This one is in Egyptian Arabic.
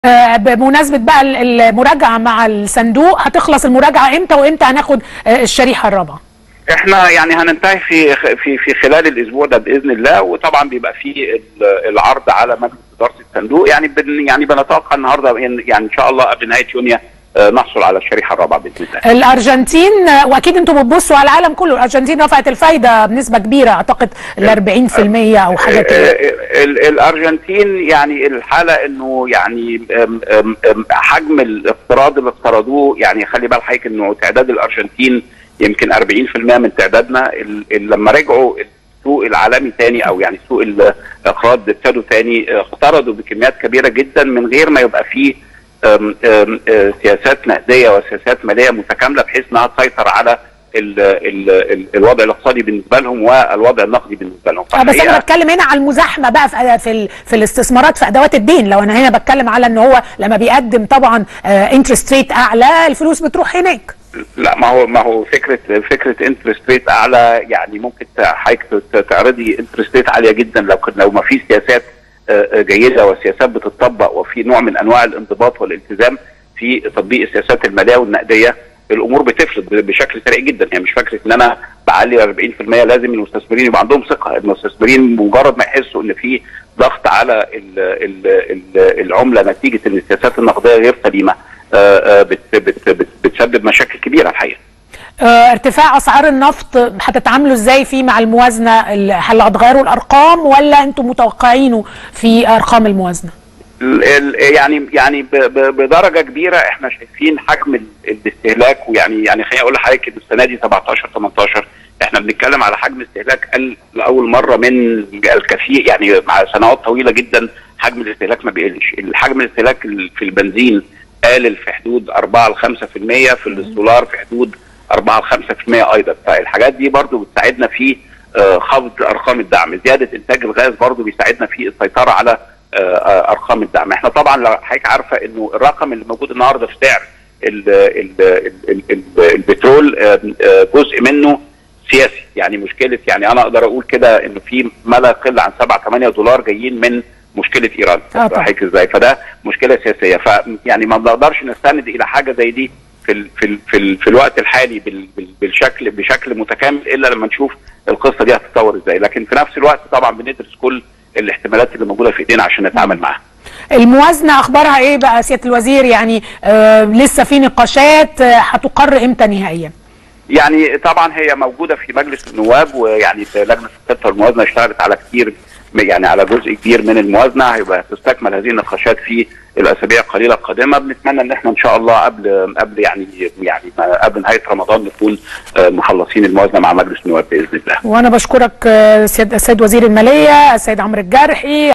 آه، بمناسبة بقى ال- المراجعة مع الصندوق هتخلص المراجعة امتى وامتى هناخد آه، الشريحة الرابعة احنا يعني هننتهي في في في خلال الاسبوع ده باذن الله وطبعا بيبقى في ال- العرض على مجلس اداره الصندوق يعني بن يعني بنتوقع النهارده إن- يعني ان شاء الله قبل نهايه يونيو آه، نحصل على الشريحه الرابعه باذن الله. الارجنتين آه، واكيد انتم بتبصوا على العالم كله الارجنتين رفعت الفايدة بنسبة كبيرة اعتقد ال 40% او حاجة كده آه، ال- الارجنتين يعني الحاله انه يعني آم، آم، آم، حجم الاقتراض اللي اقترضوه يعني خلي بال حضرتك انه تعداد الارجنتين يمكن 40% من تعدادنا ال- ال- لما رجعوا السوق العالمي تاني او يعني سوق الاقراض ابتدوا تاني آه، اقترضوا بكميات كبيره جدا من غير ما يبقى فيه آم، آم، آه، سياسات نقديه وسياسات ماليه متكامله بحيث انها تسيطر على ال ال ال الوضع الاقتصادي بالنسبه لهم والوضع النقدي بالنسبه لهم آه، بس فالحقيقة- انا بتكلم هنا على المزاحمه بقى في في, ال- في الاستثمارات في ادوات الدين لو انا هنا بتكلم على ان هو لما بيقدم طبعا انترست ريت اعلى الفلوس بتروح هناك لا ما هو ما هو فكره فكره انترست ريت اعلى يعني ممكن حضرتك ت- تعرضي انترست ريت عاليه جدا لو كن لو ما في سياسات آه، آه، جيده وسياسات بتطبق وفي نوع من انواع الانضباط والالتزام في تطبيق السياسات الماليه والنقديه الامور بتفلت ب- بشكل سريع جدا يعني مش فكره ان انا بعلي 40% لازم المستثمرين يبقى عندهم ثقه المستثمرين مجرد ما يحسوا ان في ضغط على ال ال ال العمله نتيجه ان السياسات النقديه غير سليمه آه، آه، بت بت بت بتسبب مشاكل كبيره الحقيقه آه، ارتفاع اسعار النفط هتتعاملوا ازاي فيه مع الموازنه ال- هل هتغيروا الارقام ولا انتم متوقعينه في ارقام الموازنه ال- ال- يعني يعني ب- ب- بدرجه كبيره احنا شايفين حجم ال- الاستهلاك ويعني يعني خليني اقول لحضرتك ان السنه دي 17 18 احنا بنتكلم على حجم استهلاك قل لاول مره من الكثير يعني مع سنوات طويله جدا حجم الاستهلاك ما بيقلش الحجم الاستهلاك ال- في البنزين قلل في حدود 4 ل 5% في السولار في حدود 4 ل 5% ايضا فالحاجات دي برضو بتساعدنا في آه، خفض ارقام الدعم زياده انتاج الغاز برضو بيساعدنا في السيطره على آه، آه، ارقام الدعم احنا طبعا لو حضرتك عارفه انه الرقم اللي موجود النهارده في سعر ال- ال- ال- ال- ال- البترول آه، آه، جزء منه سياسي يعني مشكله يعني انا اقدر اقول كده انه في ما لا يقل عن 7 8 دولار جايين من مشكله ايران آه طبعا. حضرتك ازاي فده مشكله سياسيه فيعني ما بنقدرش نستند الى حاجه زي دي في ال في ال في, ال في الوقت الحالي بال بال بالشكل بشكل متكامل الا لما نشوف القصه دي هتتطور ازاي لكن في نفس الوقت طبعا بندرس كل الاحتمالات اللي موجوده في ايدينا عشان نتعامل معاها الموازنه اخبارها ايه بقى سياده الوزير يعني آه لسه في نقاشات آه، هتقر امتى نهائيا يعني طبعا هي موجوده في مجلس النواب ويعني لجنه الخطه والموازنه اشتغلت على كتير يعني على جزء كبير من الموازنه هيبقى تستكمل هذه النقاشات في الاسابيع القليله القادمه بنتمنى ان احنا ان شاء الله قبل قبل يعني يعني ما- قبل نهايه رمضان نكون آه، مخلصين الموازنه مع مجلس النواب باذن الله وانا بشكرك آه، سيد السيد وزير الماليه السيد عمرو الجرحي